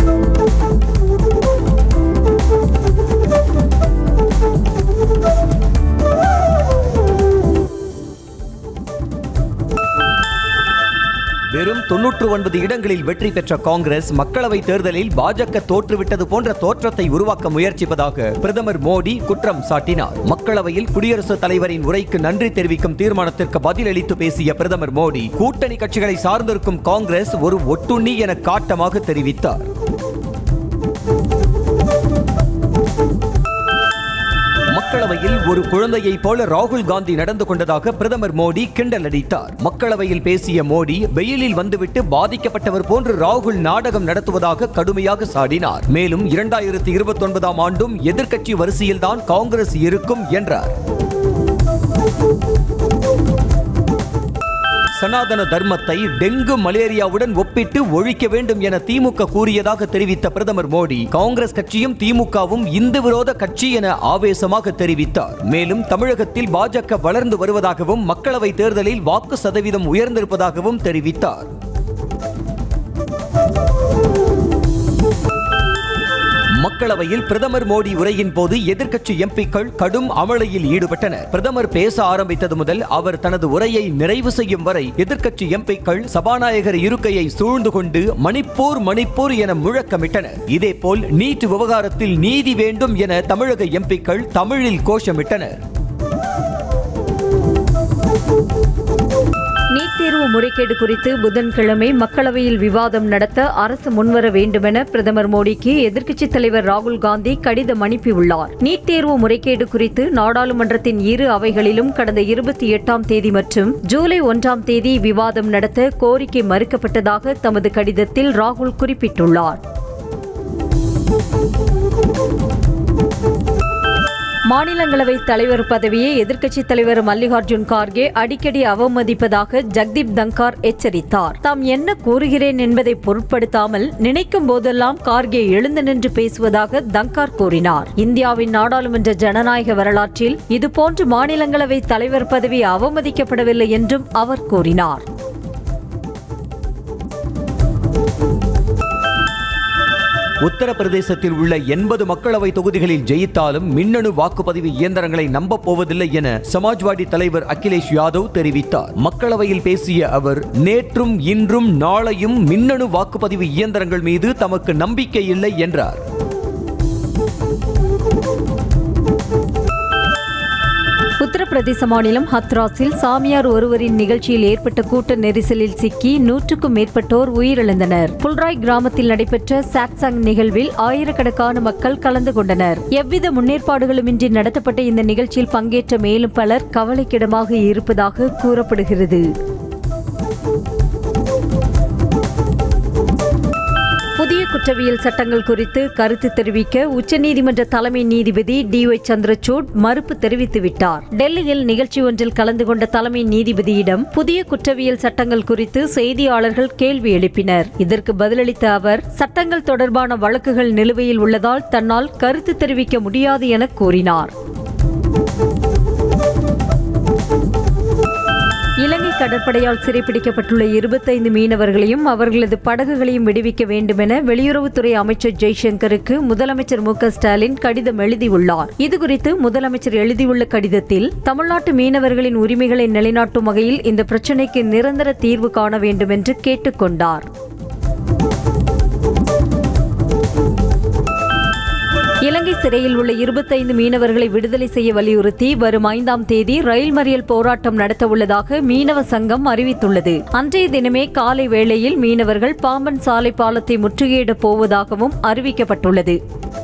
வெறும் தொன்னூற்று ஒன்பது இடங்களில் வெற்றி பெற்ற காங்கிரஸ் மக்களவை தேர்தலில் பாஜக தோற்றுவிட்டது போன்ற தோற்றத்தை உருவாக்க முயற்சிப்பதாக பிரதமர் மோடி குற்றம் சாட்டினார் மக்களவையில் குடியரசுத் தலைவரின் உரைக்கு நன்றி தெரிவிக்கும் தீர்மானத்திற்கு பதிலளித்து பேசிய பிரதமர் மோடி கூட்டணி கட்சிகளை சார்ந்திருக்கும் காங்கிரஸ் ஒரு ஒட்டுண்ணி என காட்டமாக தெரிவித்தார் மக்களவையில் ஒரு குழந்தையைப் போல ராகுல் காந்தி நடந்து கொண்டதாக பிரதமர் மோடி கிண்டல் அடித்தார் மக்களவையில் பேசிய மோடி வெயிலில் வந்துவிட்டு பாதிக்கப்பட்டவர் போன்று ராகுல் நாடகம் நடத்துவதாக கடுமையாக சாடினார் மேலும் இரண்டாயிரத்தி இருபத்தி ஒன்பதாம் ஆண்டும் எதிர்க்கட்சி வரிசையில்தான் காங்கிரஸ் இருக்கும் என்றார் சனாதன தர்மத்தை டெங்கு மலேரியாவுடன் ஒப்பிட்டு ஒழிக்க வேண்டும் என திமுக கூறியதாக தெரிவித்த பிரதமர் மோடி காங்கிரஸ் கட்சியும் திமுகவும் இந்து விரோத கட்சி என ஆவேசமாக தெரிவித்தார் மேலும் தமிழகத்தில் பாஜக வளர்ந்து வருவதாகவும் மக்களவை தேர்தலில் வாக்கு சதவீதம் உயர்ந்திருப்பதாகவும் தெரிவித்தார் மக்களவையில் பிரதமர் மோடி உரையின் போது எதிர்க்கட்சி எம்பிக்கள் கடும் அமளியில் ஈடுபட்டனர் பிரதமர் பேச ஆரம்பித்தது முதல் அவர் தனது உரையை நிறைவு செய்யும் வரை எதிர்க்கட்சி எம்பிக்கள் சபாநாயகர் இருக்கையை சூழ்ந்து கொண்டு மணிப்பூர் மணிப்பூர் என முழக்கமிட்டனர் இதேபோல் நீட் விவகாரத்தில் நீதி வேண்டும் என தமிழக எம்பிக்கள் தமிழில் கோஷமிட்டனர் நீட் தேர்வு முறைகேடு குறித்து புதன்கிழமை மக்களவையில் விவாதம் நடத்த அரசு முன்வர வேண்டுமென பிரதமர் மோடிக்கு எதிர்க்கட்சித் தலைவர் ராகுல் காந்தி கடிதம் அனுப்பியுள்ளார் நீட் தேர்வு முறைகேடு குறித்து நாடாளுமன்றத்தின் இரு அவைகளிலும் கடந்த இருபத்தி எட்டாம் தேதி மற்றும் ஜூலை ஒன்றாம் தேதி விவாதம் நடத்த கோரிக்கை மறுக்கப்பட்டதாக தமது கடிதத்தில் ராகுல் குறிப்பிட்டுள்ளார் மாநிலங்களவை தலைவர் பதவியை எதிர்க்கட்சித் தலைவர் மல்லிகார்ஜுன் கார்கே அடிக்கடி அவமதிப்பதாக ஜக்தீப் தங்கார் எச்சரித்தார் தாம் என்ன கூறுகிறேன் என்பதை பொருட்படுத்தாமல் நினைக்கும் போதெல்லாம் கார்கே எழுந்து நின்று பேசுவதாக தங்கார் கூறினார் இந்தியாவின் நாடாளுமன்ற ஜனநாயக வரலாற்றில் இதுபோன்று மாநிலங்களவை தலைவர் பதவி அவமதிக்கப்படவில்லை என்றும் அவர் கூறினார் உத்தரப்பிரதேசத்தில் உள்ள எண்பது மக்களவை தொகுதிகளில் ஜெயித்தாலும் மின்னணு வாக்குப்பதிவு இயந்திரங்களை நம்பப் போவதில்லை என சமாஜ்வாடி தலைவர் அகிலேஷ் யாதவ் தெரிவித்தார் மக்களவையில் பேசிய அவர் நேற்றும் இன்றும் நாளையும் மின்னணு வாக்குப்பதிவு இயந்திரங்கள் மீது தமக்கு நம்பிக்கை இல்லை என்றார் உத்தரப்பிரதேச மாநிலம் ஹத்ராஸில் சாமியார் ஒருவரின் நிகழ்ச்சியில் ஏற்பட்ட கூட்ட நெரிசலில் சிக்கி நூற்றுக்கும் மேற்பட்டோர் உயிரிழந்தனர் புல்ராய் கிராமத்தில் நடைபெற்ற சாட்சாங் நிகழ்வில் ஆயிரக்கணக்கான மக்கள் கலந்து கொண்டனர் எவ்வித முன்னேற்பாடுகளுமின்றி நடத்தப்பட்ட இந்த நிகழ்ச்சியில் பங்கேற்ற மேலும் பலர் கவலைக்கிடமாக இருப்பதாக கூறப்படுகிறது புதிய குற்றவியல் சட்டங்கள் குறித்து கருத்து தெரிவிக்க உச்சநீதிமன்ற தலைமை நீதிபதி டி ஒய் சந்திரசூட் மறுப்பு தெரிவித்துவிட்டார் டெல்லியில் நிகழ்ச்சி ஒன்றில் கலந்து கொண்ட தலைமை நீதிபதியிடம் புதிய குற்றவியல் சட்டங்கள் குறித்து செய்தியாளர்கள் கேள்வி எழுப்பினர் இதற்கு பதிலளித்த அவர் சட்டங்கள் தொடர்பான வழக்குகள் நிலுவையில் உள்ளதால் தன்னால் கருத்து தெரிவிக்க முடியாது என கூறினார் இலங்கை கடற்படையால் சிறைப்பிடிக்கப்பட்டுள்ள இருபத்தைந்து மீனவர்களையும் அவர்களது படகுகளையும் விடுவிக்க வேண்டுமென வெளியுறவுத்துறை அமைச்சர் ஜெய்சங்கருக்கு முதலமைச்சர் மு க ஸ்டாலின் கடிதம் எழுதியுள்ளார் இதுகுறித்து முதலமைச்சர் எழுதியுள்ள கடிதத்தில் தமிழ்நாட்டு மீனவர்களின் உரிமைகளை நிலைநாட்டும் வகையில் இந்த பிரச்சினைக்கு நிரந்தர தீர்வு காண வேண்டும் என்று கேட்டுக்கொண்டார் இலங்கை சிறையில் உள்ள இருபத்தைந்து மீனவர்களை விடுதலை செய்ய வலியுறுத்தி வரும் ஐந்தாம் தேதி ரயில் மறியல் போராட்டம் நடத்தவுள்ளதாக மீனவ சங்கம் அறிவித்துள்ளது அன்றைய தினமே காலை வேளையில் மீனவர்கள் பாம்பன் சாலை பாலத்தை முற்றுகையிடப் போவதாகவும் அறிவிக்கப்பட்டுள்ளது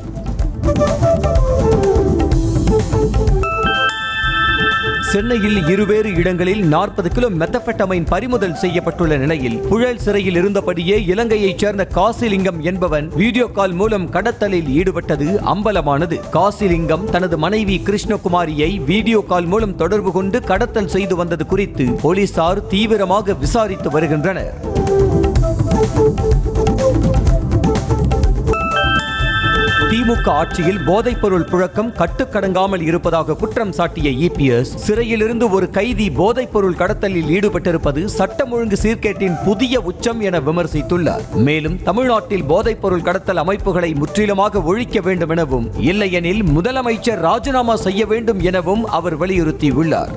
சென்னையில் இருவேறு இடங்களில் நாற்பது கிலோ மெத்தபெட்டமைன் பறிமுதல் செய்யப்பட்டுள்ள நிலையில் புழல் சிறையில் இருந்தபடியே இலங்கையைச் சேர்ந்த காசிலிங்கம் என்பவன் வீடியோ கால் மூலம் கடத்தலில் ஈடுபட்டது அம்பலமானது காசிலிங்கம் தனது மனைவி கிருஷ்ணகுமாரியை வீடியோ கால் மூலம் தொடர்பு கொண்டு கடத்தல் செய்து வந்தது குறித்து போலீசார் தீவிரமாக விசாரித்து வருகின்றனர் திமுக திமுக ஆட்சியில் போதைப்பொருள் புழக்கம் கட்டுக்கடங்காமல் இருப்பதாக குற்றம் சாட்டிய இபிஎஸ் சிறையிலிருந்து ஒரு கைதி போதைப்பொருள் கடத்தலில் ஈடுபட்டிருப்பது சட்டம் ஒழுங்கு சீர்கேட்டின் புதிய உச்சம் என விமர்சித்துள்ளார் மேலும் தமிழ்நாட்டில் போதைப்பொருள் கடத்தல் அமைப்புகளை முற்றிலுமாக ஒழிக்க வேண்டும் எனவும் இல்லையெனில் முதலமைச்சர் ராஜினாமா செய்ய வேண்டும் எனவும் அவர் வலியுறுத்தியுள்ளார்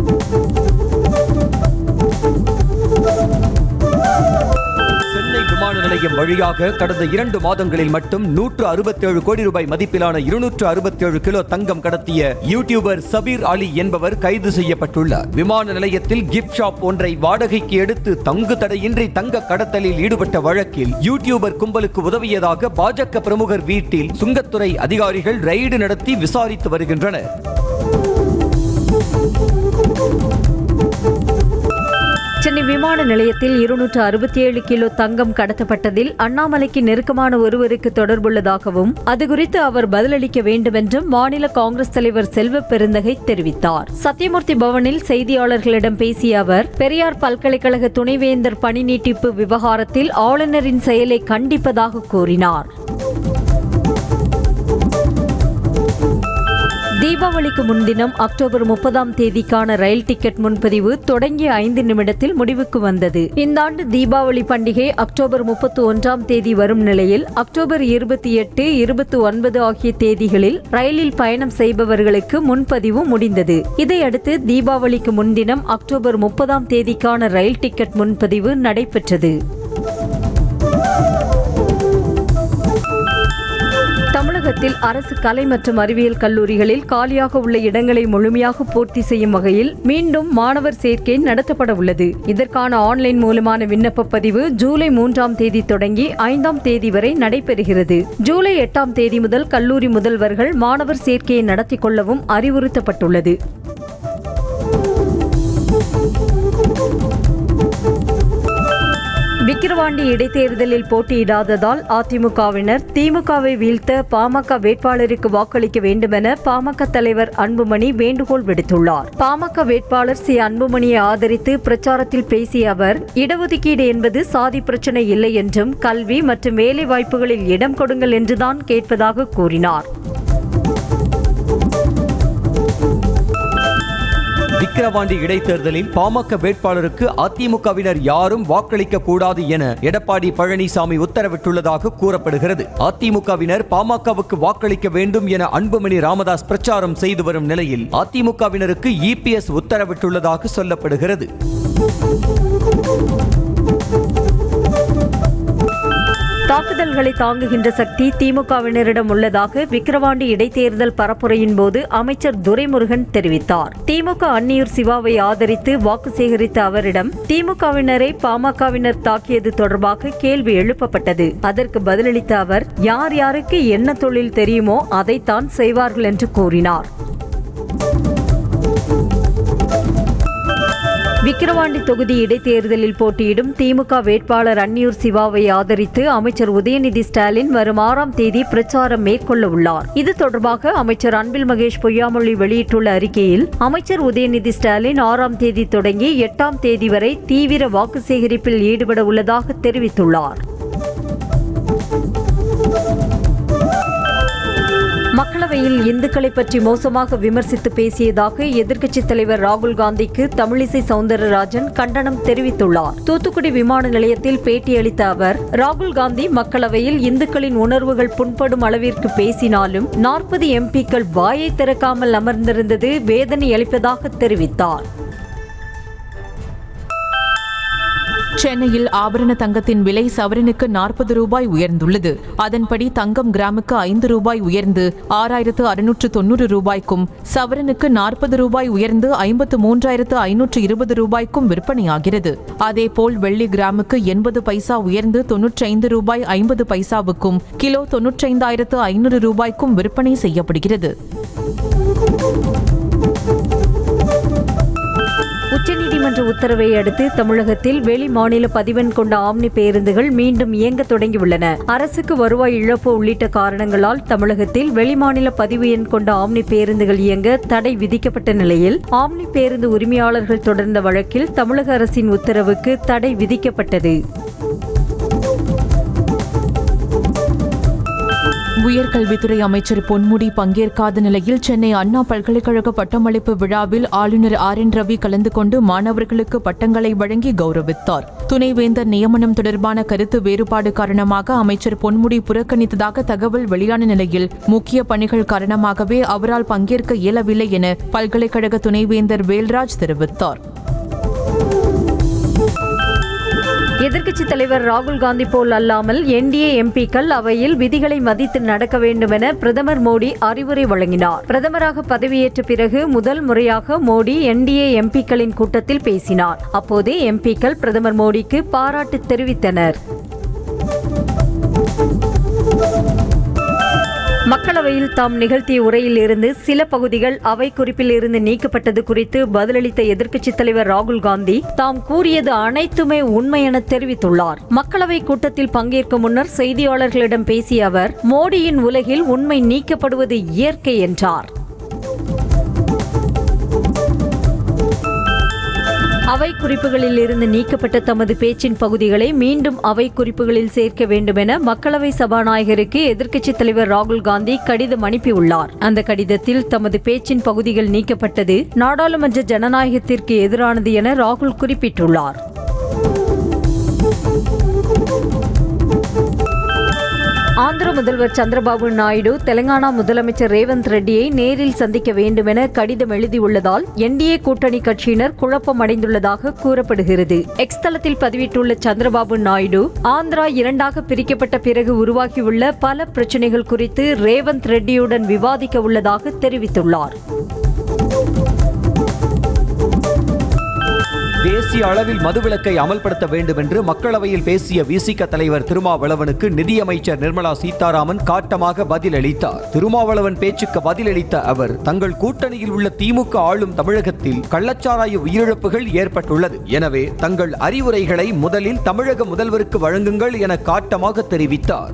சென்னை விமான நிலையம் வழியாக கடந்த இரண்டு மாதங்களில் மட்டும் நூற்று அறுபத்தேழு கோடி ரூபாய் மதிப்பிலான இருநூற்று அறுபத்தேழு கிலோ தங்கம் கடத்திய யூடியூபர் சபீர் அலி என்பவர் கைது செய்யப்பட்டுள்ளார் விமான நிலையத்தில் கிஃப்ட் ஷாப் ஒன்றை வாடகைக்கு எடுத்து தங்கு தடையின்றி தங்க கடத்தலில் ஈடுபட்ட வழக்கில் யூடியூபர் கும்பலுக்கு உதவியதாக பாஜக பிரமுகர் வீட்டில் சுங்கத்துறை அதிகாரிகள் ரெய்டு நடத்தி விசாரித்து வருகின்றனர் சென்னை விமான நிலையத்தில் இருநூற்று அறுபத்தி ஏழு கிலோ தங்கம் கடத்தப்பட்டதில் அண்ணாமலைக்கு நெருக்கமான ஒருவருக்கு தொடர்புள்ளதாகவும் அது குறித்து அவர் பதிலளிக்க வேண்டும் என்றும் மாநில காங்கிரஸ் தலைவர் செல்வ பெருந்தகை தெரிவித்தார் சத்தியமூர்த்தி பவனில் செய்தியாளர்களிடம் பேசிய அவர் பெரியார் பல்கலைக்கழக துணைவேந்தர் பணி நீட்டிப்பு விவகாரத்தில் ஆளுநரின் செயலை கண்டிப்பதாக கூறினார் தீபாவளிக்கு முன்தினம் அக்டோபர் முப்பதாம் தேதிக்கான ரயில் டிக்கெட் முன்பதிவு தொடங்கிய ஐந்து நிமிடத்தில் முடிவுக்கு வந்தது இந்த ஆண்டு தீபாவளி பண்டிகை அக்டோபர் முப்பத்தி ஒன்றாம் தேதி வரும் நிலையில் அக்டோபர் இருபத்தி எட்டு இருபத்தி ஒன்பது ஆகிய தேதிகளில் ரயிலில் பயணம் செய்பவர்களுக்கு முன்பதிவு முடிந்தது இதையடுத்து தீபாவளிக்கு முன்தினம் அக்டோபர் முப்பதாம் தேதிக்கான ரயில் டிக்கெட் முன்பதிவு நடைபெற்றது தமிழகத்தில் அரசு கலை மற்றும் அறிவியல் கல்லூரிகளில் காலியாக உள்ள இடங்களை முழுமையாக பூர்த்தி செய்யும் வகையில் மீண்டும் மாணவர் சேர்க்கை நடத்தப்பட உள்ளது இதற்கான ஆன்லைன் மூலமான விண்ணப்ப பதிவு ஜூலை மூன்றாம் தேதி தொடங்கி ஐந்தாம் தேதி வரை நடைபெறுகிறது ஜூலை எட்டாம் தேதி முதல் கல்லூரி முதல்வர்கள் மாணவர் சேர்க்கையை நடத்திக் கொள்ளவும் அறிவுறுத்தப்பட்டுள்ளது விக்கிரவாண்டி இடைத்தேர்தலில் போட்டியிடாததால் அதிமுகவினர் திமுகவை வீழ்த்த பாமக வேட்பாளருக்கு வாக்களிக்க வேண்டுமென பாமக தலைவர் அன்புமணி வேண்டுகோள் விடுத்துள்ளார் பாமக வேட்பாளர் சி அன்புமணியை ஆதரித்து பிரச்சாரத்தில் பேசிய அவர் இடஒதுக்கீடு என்பது சாதி பிரச்சனை இல்லை என்றும் கல்வி மற்றும் வேலை வாய்ப்புகளில் இடம் கொடுங்கள் என்றுதான் கேட்பதாக கூறினார் விக்கிரவாண்டி இடைத்தேர்தலில் பாமக வேட்பாளருக்கு அதிமுகவினர் யாரும் வாக்களிக்க கூடாது என எடப்பாடி பழனிசாமி உத்தரவிட்டுள்ளதாக கூறப்படுகிறது அதிமுகவினர் பாமகவுக்கு வாக்களிக்க வேண்டும் என அன்புமணி ராமதாஸ் பிரச்சாரம் செய்து வரும் நிலையில் அதிமுகவினருக்கு இபிஎஸ் உத்தரவிட்டுள்ளதாக சொல்லப்படுகிறது தாக்குதல்களை தாங்குகின்ற சக்தி திமுகவினரிடம் உள்ளதாக விக்கிரவாண்டி இடைத்தேர்தல் பரப்புரையின் போது அமைச்சர் துரைமுருகன் தெரிவித்தார் திமுக அன்னியூர் சிவாவை ஆதரித்து வாக்கு சேகரித்த அவரிடம் திமுகவினரை பாமகவினர் தாக்கியது தொடர்பாக கேள்வி எழுப்பப்பட்டது அதற்கு பதிலளித்த அவர் யார் யாருக்கு என்ன தொழில் தெரியுமோ அதைத்தான் செய்வார்கள் என்று கூறினார் விக்கிரவாண்டி தொகுதி இடைத்தேர்தலில் போட்டியிடும் திமுக வேட்பாளர் அன்னியூர் சிவாவை ஆதரித்து அமைச்சர் உதயநிதி ஸ்டாலின் வரும் ஆறாம் தேதி பிரச்சாரம் மேற்கொள்ள உள்ளார் இது தொடர்பாக அமைச்சர் அன்பில் மகேஷ் பொய்யாமொழி வெளியிட்டுள்ள அறிக்கையில் அமைச்சர் உதயநிதி ஸ்டாலின் ஆறாம் தேதி தொடங்கி எட்டாம் தேதி வரை தீவிர வாக்கு சேகரிப்பில் ஈடுபட உள்ளதாக தெரிவித்துள்ளார் மக்களவையில் இந்துக்களை பற்றி மோசமாக விமர்சித்து பேசியதாக எதிர்க்கட்சித் தலைவர் ராகுல் காந்திக்கு தமிழிசை சவுந்தரராஜன் கண்டனம் தெரிவித்துள்ளார் தூத்துக்குடி விமான நிலையத்தில் பேட்டியளித்த அவர் ராகுல் காந்தி மக்களவையில் இந்துக்களின் உணர்வுகள் புண்படும் அளவிற்கு பேசினாலும் நாற்பது எம்பிக்கள் வாயை திறக்காமல் அமர்ந்திருந்தது வேதனை அளிப்பதாக தெரிவித்தார் சென்னையில் ஆபரண தங்கத்தின் விலை சவரனுக்கு நாற்பது ரூபாய் உயர்ந்துள்ளது அதன்படி தங்கம் கிராமுக்கு ஐந்து ரூபாய் உயர்ந்து ஆறாயிரத்து அறுநூற்று தொன்னூறு ரூபாய்க்கும் சவரனுக்கு நாற்பது ரூபாய் உயர்ந்து ஐம்பத்து மூன்றாயிரத்து ஐநூற்று இருபது ரூபாய்க்கும் விற்பனையாகிறது அதேபோல் வெள்ளி கிராமுக்கு எண்பது பைசா உயர்ந்து தொன்னூற்றைந்து ரூபாய் ஐம்பது பைசாவுக்கும் கிலோ தொன்னூற்றைந்தாயிரத்து ஐநூறு ரூபாய்க்கும் விற்பனை செய்யப்படுகிறது உச்சநீதிமன்ற உத்தரவை அடுத்து தமிழகத்தில் வெளி மாநில பதிவெண் கொண்ட ஆம்னி பேருந்துகள் மீண்டும் இயங்க தொடங்கியுள்ளன அரசுக்கு வருவாய் இழப்பு உள்ளிட்ட காரணங்களால் தமிழகத்தில் வெளிமாநில பதிவு எண் கொண்ட ஆம்னி பேருந்துகள் இயங்க தடை விதிக்கப்பட்ட நிலையில் ஆம்னி பேருந்து உரிமையாளர்கள் தொடர்ந்த வழக்கில் தமிழக அரசின் உத்தரவுக்கு தடை விதிக்கப்பட்டது உயர்கல்வித்துறை அமைச்சர் பொன்முடி பங்கேற்காத நிலையில் சென்னை அண்ணா பல்கலைக்கழக பட்டமளிப்பு விழாவில் ஆளுநர் ஆர் என் ரவி கலந்து கொண்டு மாணவர்களுக்கு பட்டங்களை வழங்கி கௌரவித்தார் துணைவேந்தர் நியமனம் தொடர்பான கருத்து வேறுபாடு காரணமாக அமைச்சர் பொன்முடி புறக்கணித்ததாக தகவல் வெளியான நிலையில் முக்கிய பணிகள் காரணமாகவே அவரால் பங்கேற்க இயலவில்லை என பல்கலைக்கழக துணைவேந்தர் வேல்ராஜ் தெரிவித்தார் எதிர்க்கட்சித் தலைவர் ராகுல் காந்தி போல் அல்லாமல் என்டிஏ எம்பிக்கள் அவையில் விதிகளை மதித்து நடக்க வேண்டும் என பிரதமர் மோடி அறிவுரை வழங்கினார் பிரதமராக பதவியேற்ற பிறகு முதல் முறையாக மோடி என்டிஏ எம்பிக்களின் கூட்டத்தில் பேசினார் அப்போது எம்பிக்கள் பிரதமர் மோடிக்கு பாராட்டு தெரிவித்தனர் மக்களவையில் தாம் நிகழ்த்திய உரையில் இருந்து சில பகுதிகள் அவை குறிப்பில் இருந்து நீக்கப்பட்டது குறித்து பதிலளித்த எதிர்க்கட்சித் தலைவர் ராகுல் காந்தி தாம் கூறியது அனைத்துமே உண்மை என தெரிவித்துள்ளார் மக்களவை கூட்டத்தில் பங்கேற்கும் முன்னர் செய்தியாளர்களிடம் பேசிய அவர் மோடியின் உலகில் உண்மை நீக்கப்படுவது இயற்கை என்றார் அவை குறிப்புகளில் இருந்து நீக்கப்பட்ட தமது பேச்சின் பகுதிகளை மீண்டும் அவை குறிப்புகளில் சேர்க்க வேண்டும் என மக்களவை சபாநாயகருக்கு எதிர்க்கட்சித் தலைவர் ராகுல் காந்தி கடிதம் அனுப்பியுள்ளார் அந்த கடிதத்தில் தமது பேச்சின் பகுதிகள் நீக்கப்பட்டது நாடாளுமன்ற ஜனநாயகத்திற்கு எதிரானது என ராகுல் குறிப்பிட்டுள்ளார் ஆந்திர முதல்வர் சந்திரபாபு நாயுடு தெலங்கானா முதலமைச்சர் ரேவந்த் ரெட்டியை நேரில் சந்திக்க வேண்டும் என கடிதம் எழுதியுள்ளதால் என்டிஏ கூட்டணி கட்சியினர் குழப்பம் அடைந்துள்ளதாக கூறப்படுகிறது எக்ஸ் தளத்தில் பதிவிட்டுள்ள சந்திரபாபு நாயுடு ஆந்திரா இரண்டாக பிரிக்கப்பட்ட பிறகு உருவாகியுள்ள பல பிரச்சனைகள் குறித்து ரேவந்த் ரெட்டியுடன் விவாதிக்க உள்ளதாக தெரிவித்துள்ளார் தேசிய அளவில் மதுவிலக்கை அமல்படுத்த வேண்டும் என்று மக்களவையில் பேசிய விசிக தலைவர் திருமாவளவனுக்கு நிதியமைச்சர் நிர்மலா சீதாராமன் காட்டமாக பதிலளித்தார் திருமாவளவன் பேச்சுக்கு பதிலளித்த அவர் தங்கள் கூட்டணியில் உள்ள திமுக ஆளும் தமிழகத்தில் கள்ளச்சாராய உயிரிழப்புகள் ஏற்பட்டுள்ளது எனவே தங்கள் அறிவுரைகளை முதலில் தமிழக முதல்வருக்கு வழங்குங்கள் என காட்டமாக தெரிவித்தார்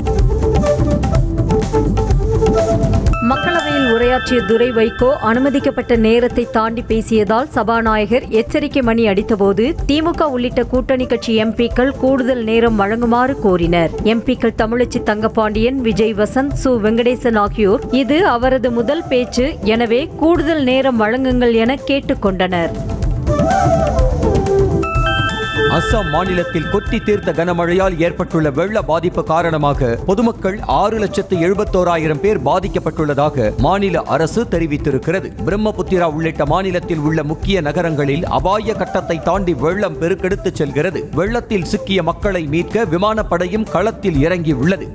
மக்களவையில் உரையாற்றிய துரை வைகோ அனுமதிக்கப்பட்ட நேரத்தை தாண்டி பேசியதால் சபாநாயகர் எச்சரிக்கை மணி அடித்தபோது திமுக உள்ளிட்ட கூட்டணி கட்சி எம்பிக்கள் கூடுதல் நேரம் வழங்குமாறு கோரினர் எம்பிக்கள் தமிழச்சி தங்கபாண்டியன் விஜய் வசந்த் சு வெங்கடேசன் ஆகியோர் இது அவரது முதல் பேச்சு எனவே கூடுதல் நேரம் வழங்குங்கள் என கேட்டுக்கொண்டனர் அஸ்ஸாம் மாநிலத்தில் கொட்டி தீர்த்த கனமழையால் ஏற்பட்டுள்ள வெள்ள பாதிப்பு காரணமாக பொதுமக்கள் ஆறு லட்சத்து எழுபத்தோராயிரம் பேர் பாதிக்கப்பட்டுள்ளதாக மாநில அரசு தெரிவித்திருக்கிறது பிரம்மபுத்திரா உள்ளிட்ட மாநிலத்தில் உள்ள முக்கிய நகரங்களில் அபாய கட்டத்தை தாண்டி வெள்ளம் பெருக்கெடுத்துச் செல்கிறது வெள்ளத்தில் சிக்கிய மக்களை மீட்க விமானப்படையும் களத்தில் இறங்கியுள்ளது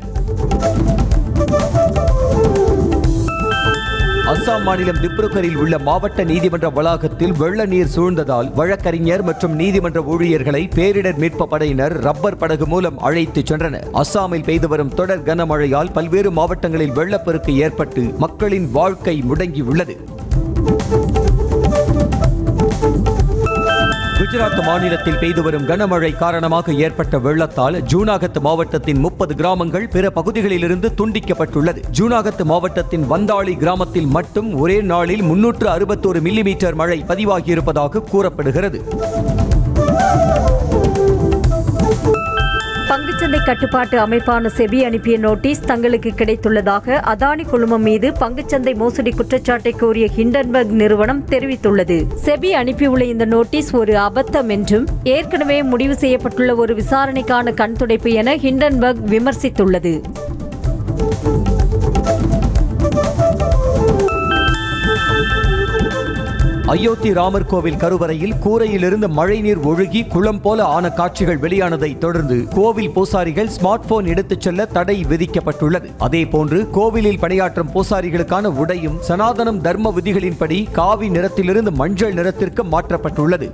அஸ்ஸாம் மாநிலம் திப்ருகரில் உள்ள மாவட்ட நீதிமன்ற வளாகத்தில் வெள்ள நீர் சூழ்ந்ததால் வழக்கறிஞர் மற்றும் நீதிமன்ற ஊழியர்களை பேரிடர் மீட்பு படையினர் ரப்பர் படகு மூலம் அழைத்துச் சென்றனர் அஸ்ஸாமில் பெய்து வரும் தொடர் கனமழையால் பல்வேறு மாவட்டங்களில் வெள்ளப்பெருக்கு ஏற்பட்டு மக்களின் வாழ்க்கை முடங்கியுள்ளது குஜராத் மாநிலத்தில் பெய்து வரும் கனமழை காரணமாக ஏற்பட்ட வெள்ளத்தால் ஜூனாகத் மாவட்டத்தின் முப்பது கிராமங்கள் பிற பகுதிகளிலிருந்து துண்டிக்கப்பட்டுள்ளது ஜூனாகத் மாவட்டத்தின் வந்தாளி கிராமத்தில் மட்டும் ஒரே நாளில் முன்னூற்று அறுபத்தோரு மில்லிமீட்டர் மழை பதிவாகியிருப்பதாக கூறப்படுகிறது பங்குச்சந்தை கட்டுப்பாட்டு அமைப்பான செபி அனுப்பிய நோட்டீஸ் தங்களுக்கு கிடைத்துள்ளதாக அதானி குழுமம் மீது பங்குச்சந்தை மோசடி குற்றச்சாட்டை கோரிய ஹிண்டன்பர்க் நிறுவனம் தெரிவித்துள்ளது செபி அனுப்பியுள்ள இந்த நோட்டீஸ் ஒரு அபத்தம் என்றும் ஏற்கனவே முடிவு செய்யப்பட்டுள்ள ஒரு விசாரணைக்கான கண்துடைப்பு என ஹிண்டன்பர்க் விமர்சித்துள்ளது அயோத்தி ராமர் கோவில் கருவறையில் கூரையிலிருந்து மழைநீர் ஒழுகி குளம் போல ஆன காட்சிகள் வெளியானதை தொடர்ந்து கோவில் பூசாரிகள் ஸ்மார்ட் போன் எடுத்துச் செல்ல தடை விதிக்கப்பட்டுள்ளது அதேபோன்று கோவிலில் பணியாற்றும் பூசாரிகளுக்கான உடையும் சனாதனம் தர்ம விதிகளின்படி காவி நிறத்திலிருந்து மஞ்சள் நிறத்திற்கு மாற்றப்பட்டுள்ளது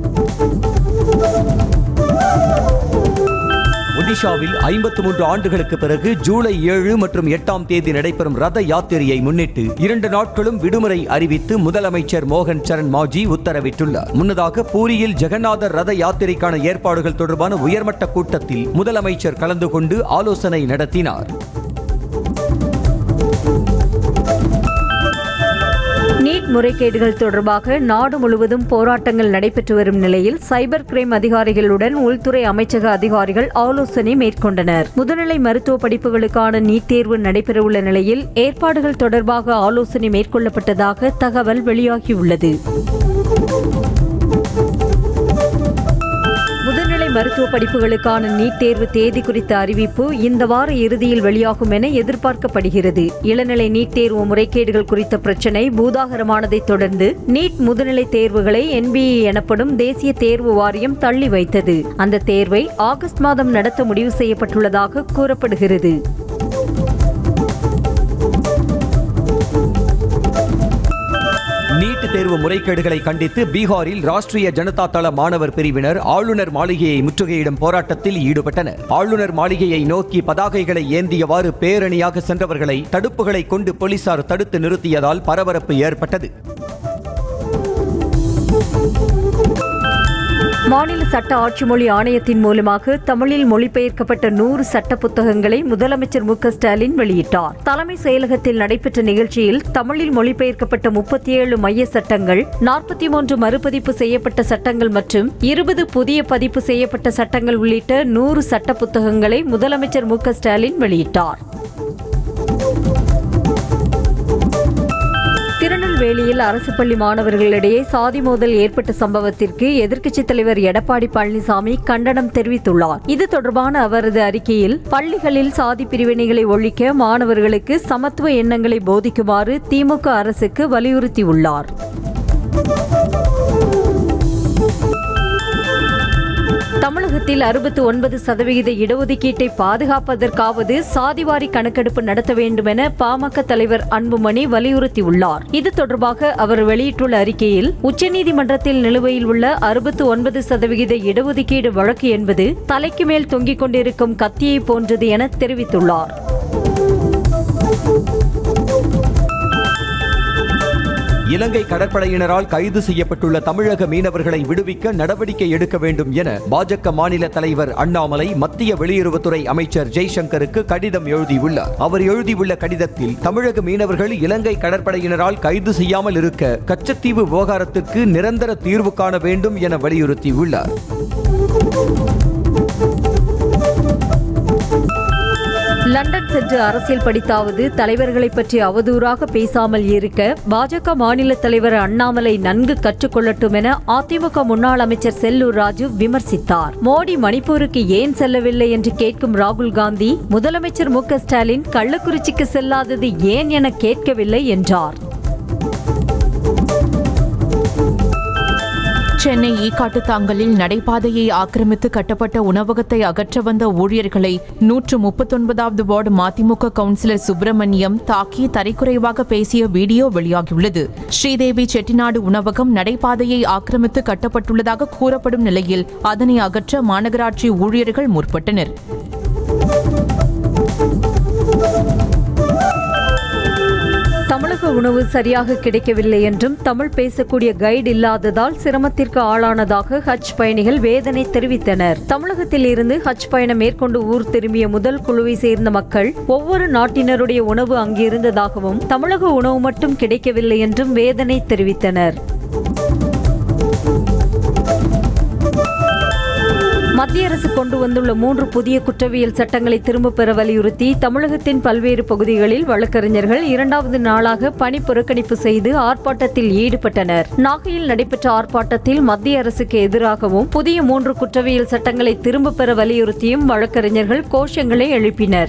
ஒடிஷாவில் ஐம்பத்து மூன்று ஆண்டுகளுக்கு பிறகு ஜூலை ஏழு மற்றும் எட்டாம் தேதி நடைபெறும் ரத யாத்திரையை முன்னிட்டு இரண்டு நாட்களும் விடுமுறை அறிவித்து முதலமைச்சர் மோகன் சரண் மாஜி உத்தரவிட்டுள்ளார் முன்னதாக பூரியில் ஜெகநாதர் ரத யாத்திரைக்கான ஏற்பாடுகள் தொடர்பான உயர்மட்ட கூட்டத்தில் முதலமைச்சர் கலந்து கொண்டு ஆலோசனை நடத்தினார் நீட் நீட் முறைகேடுகள் தொடர்பாக நாடு முழுவதும் போராட்டங்கள் நடைபெற்று வரும் நிலையில் சைபர் கிரைம் அதிகாரிகளுடன் உள்துறை அமைச்சக அதிகாரிகள் ஆலோசனை மேற்கொண்டனர் முதுநிலை மருத்துவ படிப்புகளுக்கான நீட் தேர்வு நடைபெறவுள்ள நிலையில் ஏற்பாடுகள் தொடர்பாக ஆலோசனை மேற்கொள்ளப்பட்டதாக தகவல் வெளியாகியுள்ளது முதுநிலை மருத்துவ படிப்புகளுக்கான நீட் தேர்வு தேதி குறித்த அறிவிப்பு இந்த வார இறுதியில் வெளியாகும் என எதிர்பார்க்கப்படுகிறது இளநிலை நீட் தேர்வு முறைகேடுகள் குறித்த பிரச்சினை பூதாகரமானதைத் தொடர்ந்து நீட் முதுநிலை தேர்வுகளை என்பிஏ எனப்படும் தேசிய தேர்வு வாரியம் தள்ளி வைத்தது அந்த தேர்வை ஆகஸ்ட் மாதம் நடத்த முடிவு செய்யப்பட்டுள்ளதாக கூறப்படுகிறது நீட் தேர்வு முறைகேடுகளை கண்டித்து பீகாரில் ராஷ்டிரிய ஜனதா தள மாணவர் பிரிவினர் ஆளுநர் மாளிகையை முற்றுகையிடும் போராட்டத்தில் ஈடுபட்டனர் ஆளுநர் மாளிகையை நோக்கி பதாகைகளை ஏந்தியவாறு பேரணியாக சென்றவர்களை தடுப்புகளை கொண்டு போலீசார் தடுத்து நிறுத்தியதால் பரபரப்பு ஏற்பட்டது மாநில சட்ட ஆட்சி மொழி ஆணையத்தின் மூலமாக தமிழில் மொழிபெயர்க்கப்பட்ட நூறு சட்ட புத்தகங்களை முதலமைச்சர் மு க ஸ்டாலின் வெளியிட்டார் தலைமை செயலகத்தில் நடைபெற்ற நிகழ்ச்சியில் தமிழில் மொழிபெயர்க்கப்பட்ட முப்பத்தி ஏழு மைய சட்டங்கள் நாற்பத்தி மூன்று மறுபதிப்பு செய்யப்பட்ட சட்டங்கள் மற்றும் இருபது புதிய பதிப்பு செய்யப்பட்ட சட்டங்கள் உள்ளிட்ட நூறு சட்ட புத்தகங்களை முதலமைச்சர் மு க ஸ்டாலின் வெளியிட்டார் திருநெல்வேலியில் அரசு பள்ளி மாணவர்களிடையே சாதி மோதல் ஏற்பட்ட சம்பவத்திற்கு எதிர்க்கட்சித் தலைவர் எடப்பாடி பழனிசாமி கண்டனம் தெரிவித்துள்ளார் இது தொடர்பான அவரது அறிக்கையில் பள்ளிகளில் சாதி பிரிவினைகளை ஒழிக்க மாணவர்களுக்கு சமத்துவ எண்ணங்களை போதிக்குமாறு திமுக அரசுக்கு வலியுறுத்தியுள்ளார் தமிழகத்தில் அறுபத்தி ஒன்பது சதவிகித இடஒதுக்கீட்டை பாதுகாப்பதற்காவது சாதிவாரி கணக்கெடுப்பு நடத்த வேண்டும் என பாமக தலைவர் அன்புமணி வலியுறுத்தியுள்ளார் இது தொடர்பாக அவர் வெளியிட்டுள்ள அறிக்கையில் உச்சநீதிமன்றத்தில் நிலுவையில் உள்ள அறுபத்தி ஒன்பது சதவிகித இடஒதுக்கீடு வழக்கு என்பது தலைக்கு மேல் தொங்கிக் கொண்டிருக்கும் கத்தியை போன்றது என தெரிவித்துள்ளார் இலங்கை கடற்படையினரால் கைது செய்யப்பட்டுள்ள தமிழக மீனவர்களை விடுவிக்க நடவடிக்கை எடுக்க வேண்டும் என பாஜக மாநில தலைவர் அண்ணாமலை மத்திய வெளியுறவுத்துறை அமைச்சர் ஜெய்சங்கருக்கு கடிதம் எழுதியுள்ளார் அவர் எழுதியுள்ள கடிதத்தில் தமிழக மீனவர்கள் இலங்கை கடற்படையினரால் கைது செய்யாமல் இருக்க கச்சத்தீவு விவகாரத்திற்கு நிரந்தர தீர்வு காண வேண்டும் என வலியுறுத்தியுள்ளார் லண்டன் சென்று அரசியல் படித்தாவது தலைவர்களை பற்றி அவதூறாக பேசாமல் இருக்க பாஜக மாநில தலைவர் அண்ணாமலை நன்கு கற்றுக்கொள்ளட்டும் என அதிமுக முன்னாள் அமைச்சர் செல்லூர் ராஜு விமர்சித்தார் மோடி மணிப்பூருக்கு ஏன் செல்லவில்லை என்று கேட்கும் ராகுல் காந்தி முதலமைச்சர் மு க ஸ்டாலின் கள்ளக்குறிச்சிக்கு செல்லாதது ஏன் என கேட்கவில்லை என்றார் சென்னை ஈக்காட்டுத்தாங்கலில் நடைபாதையை ஆக்கிரமித்து கட்டப்பட்ட உணவகத்தை அகற்ற வந்த ஊழியர்களை நூற்று முப்பத்தொன்பதாவது வார்டு மதிமுக கவுன்சிலர் சுப்பிரமணியம் தாக்கி தரைக்குறைவாக பேசிய வீடியோ வெளியாகியுள்ளது ஸ்ரீதேவி செட்டிநாடு உணவகம் நடைபாதையை ஆக்கிரமித்து கட்டப்பட்டுள்ளதாக கூறப்படும் நிலையில் அதனை அகற்ற மாநகராட்சி ஊழியர்கள் முற்பட்டனர் தமிழக உணவு சரியாக கிடைக்கவில்லை என்றும் தமிழ் பேசக்கூடிய கைடு இல்லாததால் சிரமத்திற்கு ஆளானதாக ஹஜ் பயணிகள் வேதனை தெரிவித்தனர் தமிழகத்தில் இருந்து ஹஜ் பயணம் மேற்கொண்டு ஊர் திரும்பிய முதல் குழுவை சேர்ந்த மக்கள் ஒவ்வொரு நாட்டினருடைய உணவு அங்கிருந்ததாகவும் தமிழக உணவு மட்டும் கிடைக்கவில்லை என்றும் வேதனை தெரிவித்தனர் மத்திய அரசு கொண்டு வந்துள்ள மூன்று புதிய குற்றவியல் சட்டங்களை திரும்பப் பெற வலியுறுத்தி தமிழகத்தின் பல்வேறு பகுதிகளில் வழக்கறிஞர்கள் இரண்டாவது நாளாக பணி புறக்கணிப்பு செய்து ஆர்ப்பாட்டத்தில் ஈடுபட்டனர் நாகையில் நடைபெற்ற ஆர்ப்பாட்டத்தில் மத்திய அரசுக்கு எதிராகவும் புதிய மூன்று குற்றவியல் சட்டங்களை திரும்பப் பெற வலியுறுத்தியும் வழக்கறிஞர்கள் கோஷங்களை எழுப்பினர்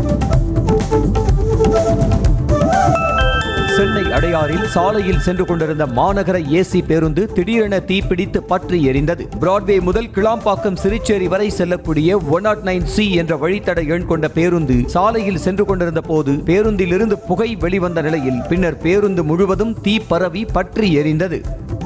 சென்னை அடையாறில் சாலையில் சென்று கொண்டிருந்த மாநகர ஏசி பேருந்து திடீரென தீப்பிடித்து பற்றி எரிந்தது பிராட்வே முதல் கிளாம்பாக்கம் சிறுச்சேரி வரை செல்லக்கூடிய ஒன் நாட் நைன் சி என்ற வழித்தட எண் கொண்ட பேருந்து சாலையில் சென்று கொண்டிருந்த போது பேருந்திலிருந்து புகை வெளிவந்த நிலையில் பின்னர் பேருந்து முழுவதும் தீ பரவி பற்றி எரிந்தது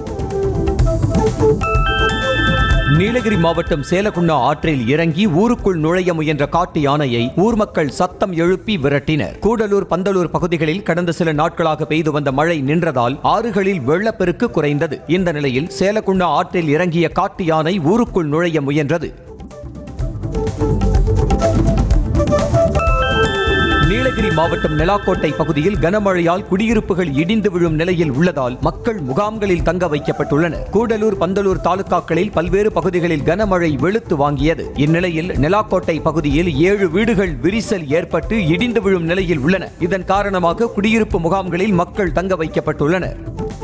நீலகிரி மாவட்டம் சேலகுண்ணா ஆற்றில் இறங்கி ஊருக்குள் நுழைய முயன்ற காட்டு யானையை ஊர் மக்கள் சத்தம் எழுப்பி விரட்டினர் கூடலூர் பந்தலூர் பகுதிகளில் கடந்த சில நாட்களாக பெய்து வந்த மழை நின்றதால் ஆறுகளில் வெள்ளப்பெருக்கு குறைந்தது இந்த நிலையில் சேலகுண்ணா ஆற்றில் இறங்கிய காட்டு யானை ஊருக்குள் நுழைய முயன்றது நீலகிரி மாவட்டம் நெலாக்கோட்டை பகுதியில் கனமழையால் குடியிருப்புகள் இடிந்து விழும் நிலையில் உள்ளதால் மக்கள் முகாம்களில் தங்க வைக்கப்பட்டுள்ளனர் கூடலூர் பந்தலூர் தாலுகாக்களில் பல்வேறு பகுதிகளில் கனமழை வெளுத்து வாங்கியது இந்நிலையில் நெலாக்கோட்டை பகுதியில் ஏழு வீடுகள் விரிசல் ஏற்பட்டு இடிந்து விழும் நிலையில் உள்ளன இதன் காரணமாக குடியிருப்பு முகாம்களில் மக்கள் தங்க வைக்கப்பட்டுள்ளனர்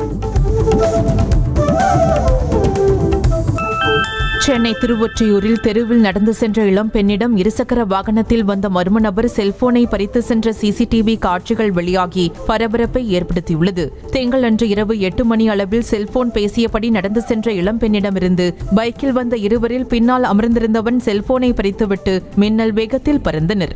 சென்னை திருவொற்றியூரில் தெருவில் நடந்து சென்ற இளம் பெண்ணிடம் இருசக்கர வாகனத்தில் வந்த மர்ம நபர் செல்போனை பறித்து சென்ற சிசிடிவி காட்சிகள் வெளியாகி பரபரப்பை ஏற்படுத்தியுள்ளது திங்கள் அன்று இரவு எட்டு மணி அளவில் செல்போன் பேசியபடி நடந்து சென்ற இளம் பெண்ணிடமிருந்து பைக்கில் வந்த இருவரில் பின்னால் அமர்ந்திருந்தவன் செல்போனை பறித்துவிட்டு மின்னல் வேகத்தில் பறந்தனர்